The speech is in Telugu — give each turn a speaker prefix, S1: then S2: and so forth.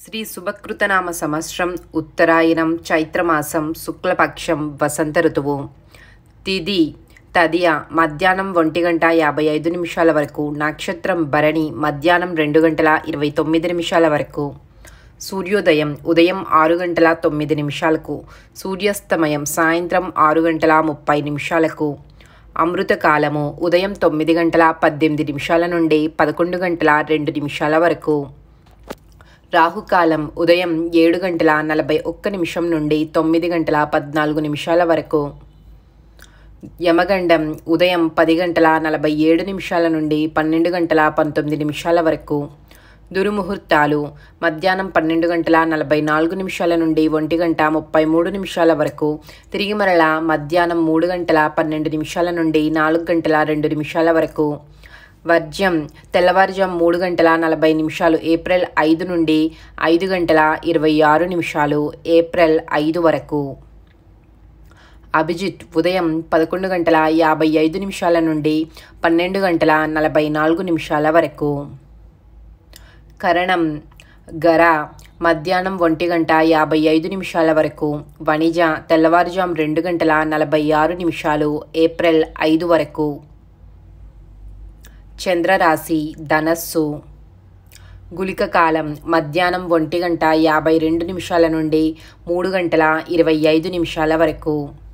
S1: శ్రీ శుభకృతనామ సంవత్సరం ఉత్తరాయణం చైత్రమాసం శుక్లపక్షం వసంత ఋతువు తిది తదియ మధ్యాహ్నం ఒంటి గంట యాభై ఐదు నిమిషాల వరకు నక్షత్రం భరణి మధ్యాహ్నం రెండు గంటల ఇరవై తొమ్మిది నిమిషాల వరకు సూర్యోదయం ఉదయం ఆరు గంటల తొమ్మిది నిమిషాలకు సూర్యాస్తమయం సాయంత్రం ఆరు గంటల ముప్పై నిమిషాలకు అమృతకాలము ఉదయం తొమ్మిది గంటల పద్దెనిమిది నిమిషాల నుండి పదకొండు గంటల రెండు నిమిషాల వరకు రాహుకాలం ఉదయం ఏడు గంటల నలభై ఒక్క నిమిషం నుండి తొమ్మిది గంటల పద్నాలుగు నిమిషాల వరకు యమగండం ఉదయం పది గంటల నలభై ఏడు నిమిషాల నుండి పన్నెండు గంటల పంతొమ్మిది నిమిషాల వరకు దుర్ముహూర్తాలు మధ్యాహ్నం పన్నెండు గంటల నలభై నాలుగు నిమిషాల నుండి ఒంటి గంట ముప్పై మూడు నిమిషాల వరకు తిరిగి మరల మధ్యాహ్నం మూడు గంటల పన్నెండు నిమిషాల నుండి నాలుగు గంటల రెండు నిమిషాల వరకు వర్జ్యం తెల్లవారుజాం మూడు గంటల నలభై నిమిషాలు ఏప్రిల్ ఐదు నుండి ఐదు గంటల ఇరవై ఆరు నిమిషాలు ఏప్రిల్ ఐదు వరకు అభిజిత్ ఉదయం పదకొండు గంటల యాభై ఐదు నిమిషాల నుండి పన్నెండు గంటల నలభై నాలుగు నిమిషాల వరకు కరణం గర మధ్యాహ్నం ఒంటి గంట యాభై ఐదు నిమిషాల వరకు వణిజ తెల్లవారుజాం రెండు గంటల నలభై ఆరు నిమిషాలు ఏప్రిల్ ఐదు వరకు చంద్రరాశి ధనస్సు గుళిక కాలం మధ్యాహ్నం ఒంటి గంట యాభై రెండు నిమిషాల నుండి మూడు గంటల ఇరవై ఐదు నిమిషాల వరకు